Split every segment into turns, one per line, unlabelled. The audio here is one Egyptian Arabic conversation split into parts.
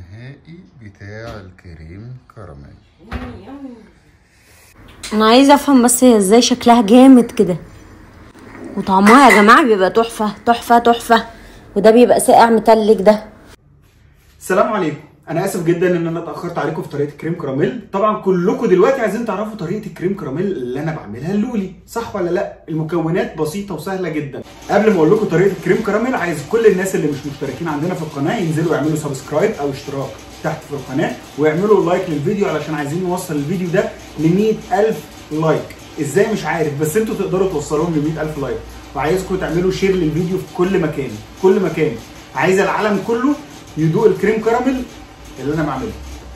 النهائي بتاع الكريم كراميل
انا عايزه افهم بس هي ازاي شكلها جامد كده وطعمها يا جماعه بيبقى تحفه تحفه تحفه وده بيبقى ساقع متلج ده
السلام عليكم انا اسف جدا ان انا اتاخرت عليكم في طريقه الكريم كراميل طبعا كلكم دلوقتي عايزين تعرفوا طريقه الكريم كراميل اللي انا بعملها اللولي صح ولا لا المكونات بسيطه وسهله جدا قبل ما اقول لكم طريقه الكريم كراميل عايز كل الناس اللي مش مشتركين عندنا في القناه ينزلوا يعملوا سبسكرايب او اشتراك تحت في القناه ويعملوا لايك للفيديو علشان عايزين نوصل الفيديو ده ل 100000 لايك ازاي مش عارف بس انتوا تقدروا توصلوهم ل 100000 لايك وعايزكم تعملوا شير للفيديو في كل مكان كل مكان عايز العالم كله يدوق الكريم كراميل اللي انا بعمله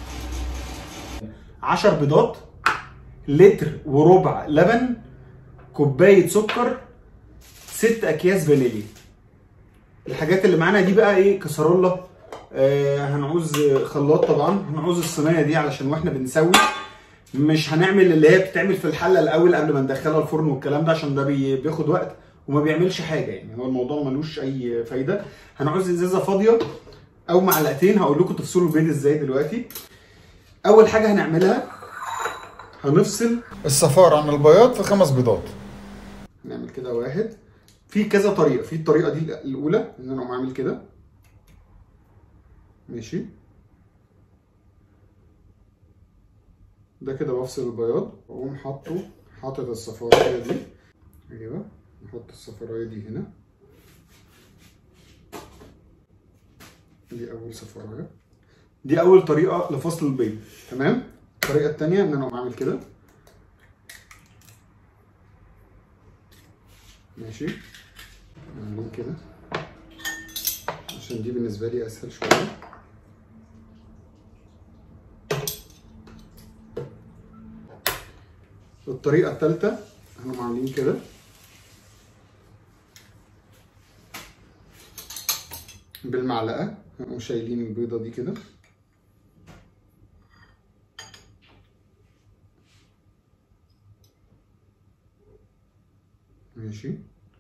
10 بيضات لتر وربع لبن كوبايه سكر ست اكياس فانيليا الحاجات اللي معانا دي بقى ايه كسرولة آه هنعوز خلاط طبعا هنعوز الصينيه دي علشان واحنا بنسوي مش هنعمل اللي هي بتتعمل في الحله الاول قبل ما ندخلها الفرن والكلام ده عشان ده بي- بياخد وقت وما بيعملش حاجه يعني هو الموضوع ملوش اي فايده هنعوز ازازه فاضيه او معلقتين هقول لكم تفصلوا البيض ازاي دلوقتي اول حاجه هنعملها هنفصل
الصفار عن البياض في خمس بيضات
نعمل كده واحد في كذا طريقه في الطريقه دي الاولى ان انا اقوم عامل كده ماشي ده كده بفصل البياض واقوم حاطه حاطط الصفرايه دي ايوه نحط الصفرايه دي هنا دي اول صفرايه دي اول طريقه لفصل البيض تمام الطريقه الثانيه ان انا اقوم عامل كده ماشي عاملين كده عشان دي بالنسبة لي أسهل شوية الطريقة التالتة هنقوم عاملين كده بالمعلقة هنقوم شايلين البيضة دي كده ماشي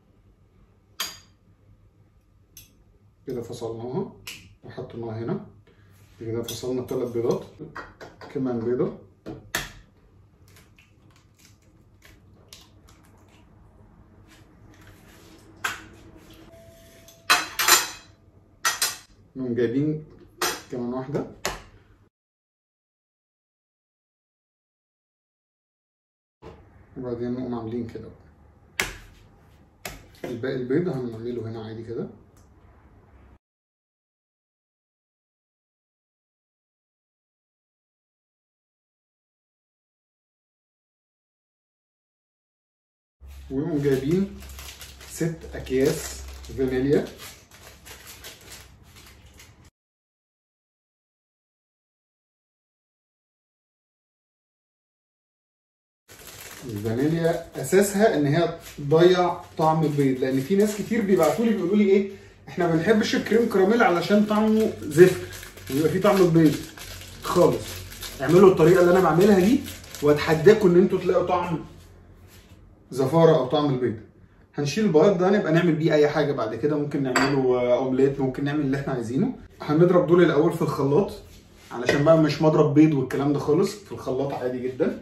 كده فصلناها وحطيناها هنا كده فصلنا ثلاث بيضات كمان بيضة نقوم جايبين كمان واحدة وبعدين نقوم عاملين كده بقى. الباقي البيض هنعمله هنا عادي كده ونقوم جايبين ست اكياس فانيليا الفانيليا اساسها ان هي تضيع طعم البيض لان في ناس كتير بيبعتوا لي بيقولوا لي ايه احنا ما بنحبش الكريم كراميل علشان طعمه زفر ويبقى فيه طعم البيض خالص اعملوا الطريقه اللي انا بعملها دي واتحداكم ان انتوا تلاقوا طعم زفاره او طعم البيض هنشيل البياض ده نبقى نعمل بيه اي حاجه بعد كده ممكن نعمله آه، اومليت ممكن نعمل اللي احنا عايزينه هنضرب دول الاول في الخلاط علشان بقى مش مضرب بيض والكلام ده خالص في الخلاط عادي جدا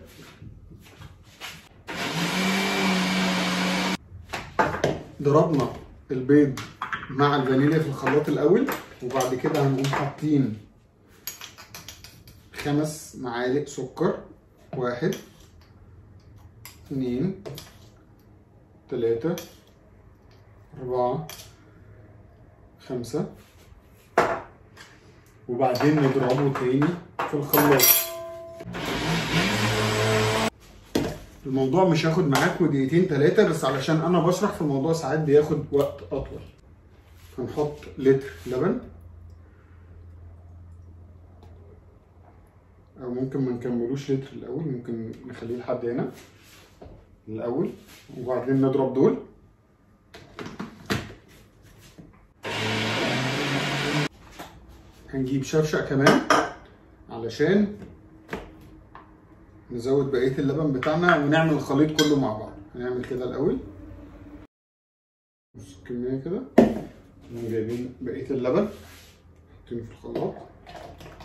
ضربنا البيض مع الفانيليا في الخلاط الاول وبعد كده هنقوم حاطين خمس معالق سكر واحد اتنين تلاتة أربعة خمسة وبعدين نضربه تاني في الخلاط الموضوع مش هياخد معاكم دقيقتين تلاتة بس علشان أنا بشرح في الموضوع ساعات بياخد وقت أطول هنحط لتر لبن أو ممكن ما نكملوش لتر الأول ممكن نخليه لحد هنا الأول وبعدين نضرب دول هنجيب شفشق كمان علشان نزود بقية اللبن بتاعنا ونعمل الخليط كله مع بعض هنعمل كده الأول نص الكمية كده نقوم جايبين بقية اللبن حاطينه في الخلاط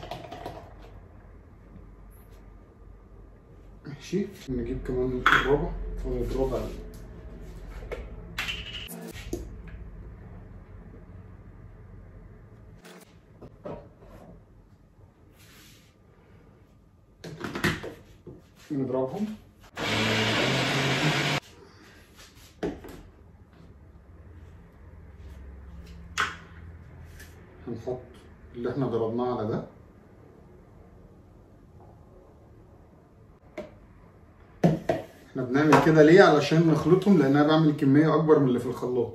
ماشي نجيب كمان الربع فاضل ربع نضربهم هنحط اللي احنا ضربناه على ده احنا بنعمل كده ليه علشان نخلطهم لان انا بعمل كميه اكبر من اللي في الخلاط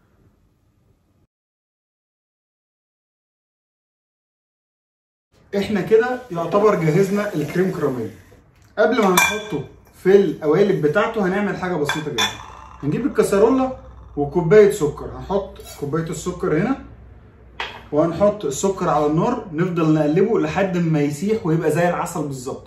احنا كده يعتبر جهزنا الكريم كراميل قبل ما هنحطه في القوالب بتاعته هنعمل حاجه بسيطه جدا هنجيب الكسرولة وكوبايه سكر هنحط كوبايه السكر هنا وهنحط السكر على النار نفضل نقلبه لحد ما يسيح ويبقى زي العسل بالظبط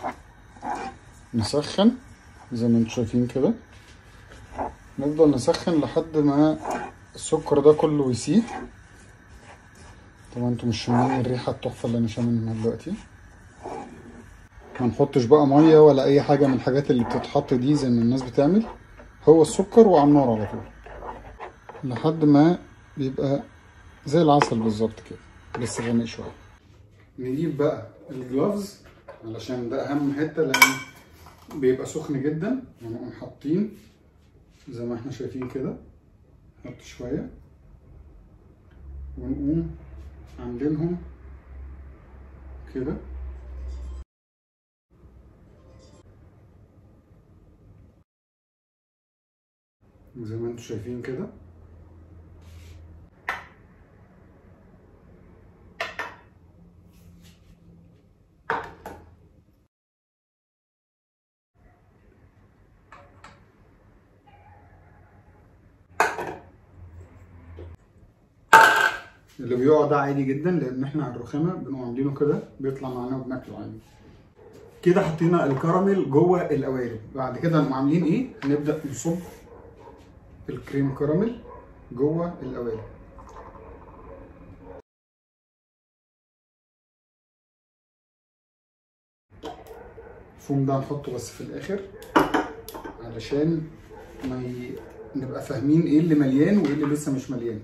نسخن زي ما انتم شايفين كده نفضل نسخن لحد ما السكر ده كله يسيح طبعا انتوا مش شامين الريحه التحفه اللي انا شاممها دلوقتي ما نحطش بقى ميه ولا اي حاجه من الحاجات اللي بتتحط دي زي ما الناس بتعمل هو السكر وعلى النار على طول لحد ما بيبقى زي العسل بالظبط كده بس غامق شويه نجيب بقى الجلافز علشان ده اهم حته لان بيبقى سخن جدا ونقوم حاطين زي ما احنا شايفين كده نحط شويه ونقوم عاملينهم كده زي ما انتم شايفين كده اللي بيقع ده عادي جدا لان احنا على الرخامه بنقوم عاملينه كده بيطلع معانا وبناكله عادي
كده حطينا الكراميل جوه القوالب بعد كده هنقوم عاملين ايه
هنبدا نصب الكريم كراميل جوه القوالب الفوم ده هنحطه بس في الاخر علشان ما ي... نبقى فاهمين ايه اللي مليان وايه اللي لسه مش مليان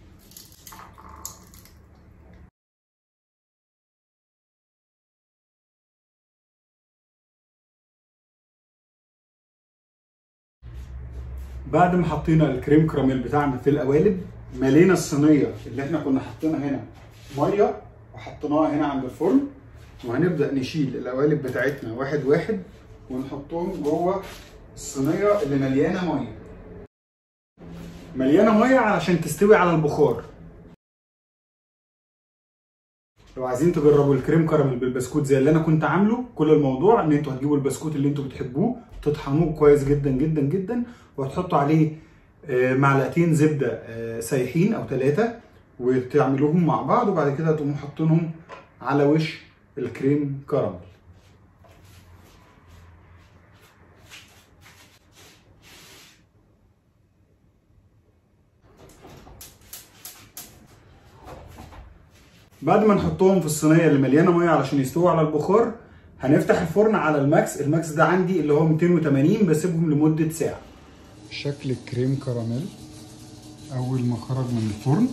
بعد ما حطينا الكريم كراميل بتاعنا في القوالب ملينا الصينيه اللي احنا كنا حاطينها هنا ميه وحطيناها هنا عند الفرن وهنبدا نشيل القوالب بتاعتنا واحد واحد ونحطهم جوه الصينيه اللي مليانه ميه مليانه ميه علشان تستوي على البخار لو عايزين تجربوا الكريم كراميل بالبسكوت زي اللي انا كنت عامله كل الموضوع ان انتوا هتجيبوا البسكوت اللي انتوا بتحبوه تطحنوه كويس جدا جدا جدا وهتحطوا عليه آه، معلقتين زبده آه، سايحين او ثلاثه وتعملوهم مع بعض وبعد كده تقوموا حاطينهم على وش الكريم كراميل بعد ما نحطهم في الصينيه اللي مليانه ميه علشان يستووا على البخار هنفتح الفرن على الماكس الماكس ده عندي اللي هو 280 بسيبهم لمده ساعه
شكل الكريم كراميل اول ما خرج من الفرن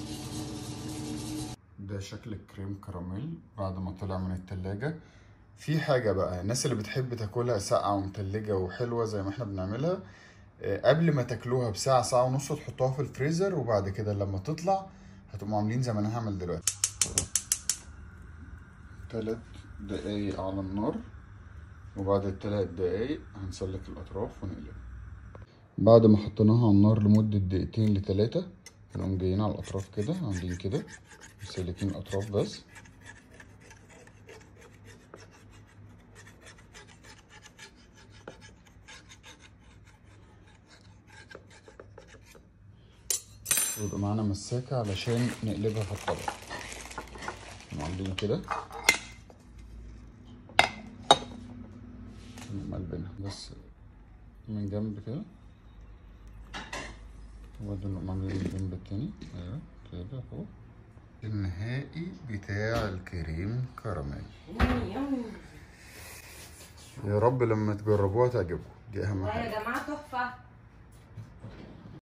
ده شكل الكريم كراميل بعد ما طلع من التلاجة في حاجة بقى الناس اللي بتحب تاكلها ساقعة ومتلجة وحلوة زي ما احنا بنعملها آه، قبل ما تاكلوها بساعة ساعة ونص تحطوها في الفريزر وبعد كده لما تطلع هتقوموا عاملين زي ما انا هعمل دلوقتي تلات دقايق على النار وبعد التلات دقايق هنسلك الأطراف ونقلبها بعد ما حطيناها على النار لمدة دقيقتين لتلاتة هنقوم جايين على الأطراف كده عاملين كده مسلكين الأطراف بس ويبقى معانا مساكة علشان نقلبها في الطبق نقوم عاملين كده نقوم قلبينها بس من جنب كده وبعدين نقوم عاملين الجنب التاني ايوه كده اهو النهائي بتاع الكريم كراميل يا رب لما تجربوها تعجبكم دي اهم
والله
حاجه
يا جماعه تحفه